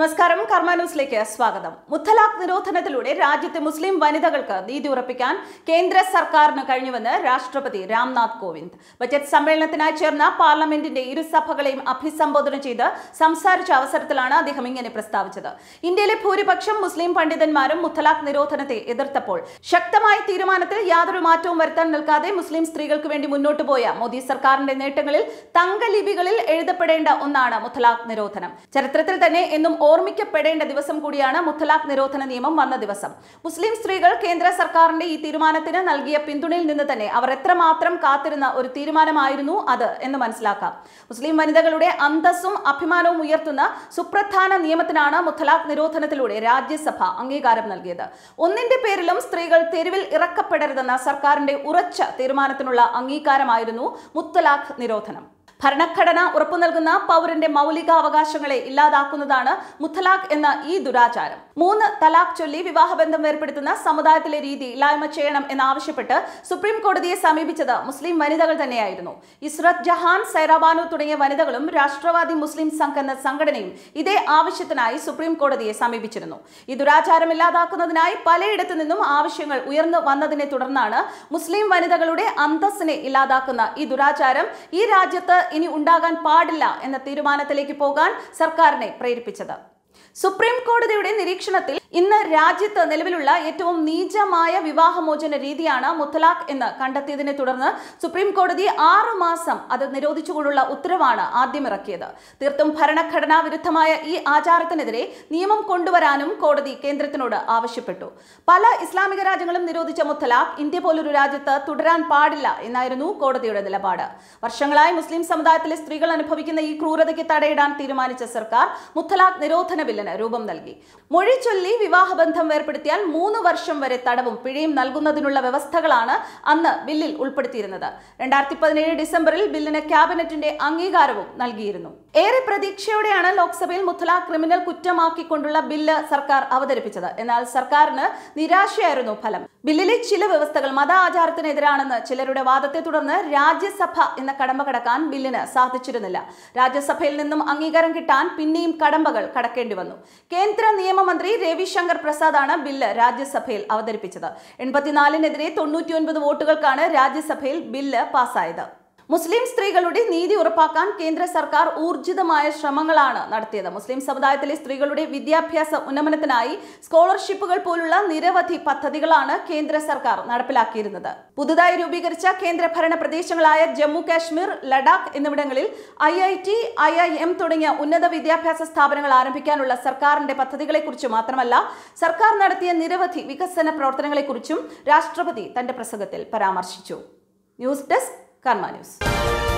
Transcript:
നമസ്കാരം കർമ്മ ന്യൂസിലേക്ക് സ്വാഗതം മുത്തലാഖ് നിരോധനത്തിലൂടെ രാജ്യത്തെ മുസ്ലിം വനിതകൾക്ക് നീതി ഉറപ്പിക്കാൻ കേന്ദ്ര സർക്കാരിന് കഴിഞ്ഞുവെന്ന് രാഷ്ട്രപതി രാംനാഥ് കോവിന്ദ് ബജറ്റ് സമ്മേളനത്തിനായി ചേർന്ന പാർലമെന്റിന്റെ ഇരുസഭകളെയും അഭിസംബോധന ചെയ്ത് സംസാരിച്ച അവസരത്തിലാണ് അദ്ദേഹം ഇങ്ങനെ പ്രസ്താവിച്ചത് ഇന്ത്യയിലെ ഭൂരിപക്ഷം മുസ്ലിം പണ്ഡിതന്മാരും മുത്തലാഖ് നിരോധനത്തെ എതിർത്തപ്പോൾ ശക്തമായ തീരുമാനത്തിൽ യാതൊരു മാറ്റവും വരുത്താൻ നിൽക്കാതെ മുസ്ലിം സ്ത്രീകൾക്ക് വേണ്ടി മുന്നോട്ട് പോയ മോദി സർക്കാരിന്റെ നേട്ടങ്ങളിൽ തങ്കലിപികളിൽ എഴുതപ്പെടേണ്ട ഒന്നാണ് മുത്തലാഖ് നിരോധനം ചരിത്രത്തിൽ തന്നെ എന്നും ഓർമ്മിക്കപ്പെടേണ്ട ദിവസം കൂടിയാണ് മുത്തലാഖ് നിരോധന നിയമം വന്ന ദിവസം മുസ്ലിം സ്ത്രീകൾ കേന്ദ്ര സർക്കാരിന്റെ ഈ തീരുമാനത്തിന് നൽകിയ പിന്തുണയിൽ നിന്ന് തന്നെ അവർ എത്രമാത്രം കാത്തിരുന്ന ഒരു തീരുമാനമായിരുന്നു അത് എന്ന് മനസ്സിലാക്കാം മുസ്ലിം വനിതകളുടെ അന്തസ്സും അഭിമാനവും ഉയർത്തുന്ന സുപ്രധാന നിയമത്തിനാണ് മുത്തലാഖ് നിരോധനത്തിലൂടെ രാജ്യസഭ അംഗീകാരം നൽകിയത് ഒന്നിന്റെ പേരിലും സ്ത്രീകൾ തെരുവിൽ ഇറക്കപ്പെടരുതെന്ന സർക്കാരിന്റെ ഉറച്ച തീരുമാനത്തിനുള്ള അംഗീകാരമായിരുന്നു മുത്തലാഖ് നിരോധനം ഭരണഘടന ഉറപ്പു നൽകുന്ന പൗരന്റെ മൗലികാവകാശങ്ങളെ ഇല്ലാതാക്കുന്നതാണ് മുത്തലാഖ് എന്ന ഈ ദുരാചാരം മൂന്ന് തലാഖ് ചൊല്ലി വിവാഹബന്ധം ഏർപ്പെടുത്തുന്ന സമുദായത്തിലെ രീതി ഇല്ലായ്മ ചെയ്യണം എന്നാവശ്യപ്പെട്ട് സുപ്രീം കോടതിയെ സമീപിച്ചത് മുസ്ലിം വനിതകൾ തന്നെയായിരുന്നു ഇസ്രത് ജഹാൻ സൈറാബാനു തുടങ്ങിയ വനിതകളും രാഷ്ട്രവാദി മുസ്ലിം സംഘ് എന്ന സംഘടനയും ഇതേ ആവശ്യത്തിനായി സുപ്രീം കോടതിയെ സമീപിച്ചിരുന്നു ഈ ദുരാചാരം ഇല്ലാതാക്കുന്നതിനായി പലയിടത്തു നിന്നും ആവശ്യങ്ങൾ ഉയർന്നു വന്നതിനെ തുടർന്നാണ് മുസ്ലിം വനിതകളുടെ അന്തസ്സിനെ ഇല്ലാതാക്കുന്ന ഈ ദുരാചാരം ഈ രാജ്യത്ത് ഇനി ഉണ്ടാകാൻ പാടില്ല എന്ന തീരുമാനത്തിലേക്ക് പോകാൻ സർക്കാരിനെ പ്രേരിപ്പിച്ചത് സുപ്രീം കോടതിയുടെ നിരീക്ഷണത്തിൽ ഇന്ന് രാജ്യത്ത് നിലവിലുള്ള ഏറ്റവും നീചമായ വിവാഹമോചന രീതിയാണ് മുത്തലാഖ് എന്ന് കണ്ടെത്തിയതിനെ തുടർന്ന് സുപ്രീം കോടതി ആറു മാസം അത് നിരോധിച്ചുകൊണ്ടുള്ള ഉത്തരവാണ് ആദ്യം ഇറക്കിയത് തീർത്തും ഭരണഘടനാ വിരുദ്ധമായ ഈ ആചാരത്തിനെതിരെ നിയമം കൊണ്ടുവരാനും കോടതി കേന്ദ്രത്തിനോട് ആവശ്യപ്പെട്ടു പല ഇസ്ലാമിക രാജ്യങ്ങളും നിരോധിച്ച മുത്തലാഖ് ഇന്ത്യ പോലൊരു രാജ്യത്ത് തുടരാൻ പാടില്ല എന്നായിരുന്നു കോടതിയുടെ നിലപാട് വർഷങ്ങളായി മുസ്ലിം സമുദായത്തിലെ സ്ത്രീകൾ അനുഭവിക്കുന്ന ഈ ക്രൂരതയ്ക്ക് തടയിടാൻ തീരുമാനിച്ച സർക്കാർ മുത്തലാഖ് നിരോധന ബില്ലിന് രൂപം നൽകി മൊഴി ചൊല്ലി വിവാഹബന്ധം വേർപ്പെടുത്തിയാൽ മൂന്ന് വർഷം വരെ തടവും പിഴയും നൽകുന്നതിനുള്ള വ്യവസ്ഥകളാണ് അന്ന് ബില്ലിൽ ഉൾപ്പെടുത്തിയിരുന്നത് രണ്ടായിരത്തി പതിനേഴ് ഡിസംബറിൽ ബില്ലിന് ക്യാബിനറ്റിന്റെ അംഗീകാരവും നൽകിയിരുന്നു ഏറെ പ്രതീക്ഷയോടെയാണ് ലോക്സഭയിൽ മുത്തലാഖ് ക്രിമിനൽ കുറ്റമാക്കിക്കൊണ്ടുള്ള ബില്ല് സർക്കാർ അവതരിപ്പിച്ചത് എന്നാൽ സർക്കാരിന് നിരാശയായിരുന്നു ഫലം ബില്ലിലെ ചില വ്യവസ്ഥകൾ മത ആചാരത്തിനെതിരാണെന്ന് ചിലരുടെ വാദത്തെ തുടർന്ന് രാജ്യസഭ എന്ന കടമ്പ കടക്കാൻ ബില്ലിന് സാധിച്ചിരുന്നില്ല രാജ്യസഭയിൽ നിന്നും അംഗീകാരം കിട്ടാൻ പിന്നെയും കടമ്പകൾ കടക്കേണ്ടി വന്നു കേന്ദ്ര നിയമമന്ത്രി രവിശങ്കർ പ്രസാദാണ് ബില്ല് രാജ്യസഭയിൽ അവതരിപ്പിച്ചത് എൺപത്തിനാലിനെതിരെ തൊണ്ണൂറ്റിയൊൻപത് വോട്ടുകൾക്കാണ് രാജ്യസഭയിൽ ബില്ല് പാസ്സായത് മുസ്ലിം സ്ത്രീകളുടെ നീതി ഉറപ്പാക്കാൻ കേന്ദ്ര സർക്കാർ ഊർജിതമായ ശ്രമങ്ങളാണ് നടത്തിയത് മുസ്ലിം സമുദായത്തിലെ സ്ത്രീകളുടെ വിദ്യാഭ്യാസ ഉന്നമനത്തിനായി സ്കോളർഷിപ്പുകൾ പോലുള്ള നിരവധി പദ്ധതികളാണ് കേന്ദ്ര സർക്കാർ നടപ്പിലാക്കിയിരുന്നത് പുതുതായി രൂപീകരിച്ച കേന്ദ്ര ഭരണ പ്രദേശങ്ങളായ ജമ്മു കാശ്മീർ ലഡാക്ക് എന്നിവിടങ്ങളിൽ I T I I M എം തുടങ്ങിയ ഉന്നത വിദ്യാഭ്യാസ സ്ഥാപനങ്ങൾ ആരംഭിക്കാനുള്ള സർക്കാരിന്റെ പദ്ധതികളെക്കുറിച്ച് മാത്രമല്ല സർക്കാർ നടത്തിയ നിരവധി വികസന പ്രവർത്തനങ്ങളെക്കുറിച്ചും രാഷ്ട്രപതി തന്റെ പ്രസംഗത്തിൽ പരാമർശിച്ചു ന്യൂസ് ഡെസ്ക് കർമ്മ ന്യൂസ്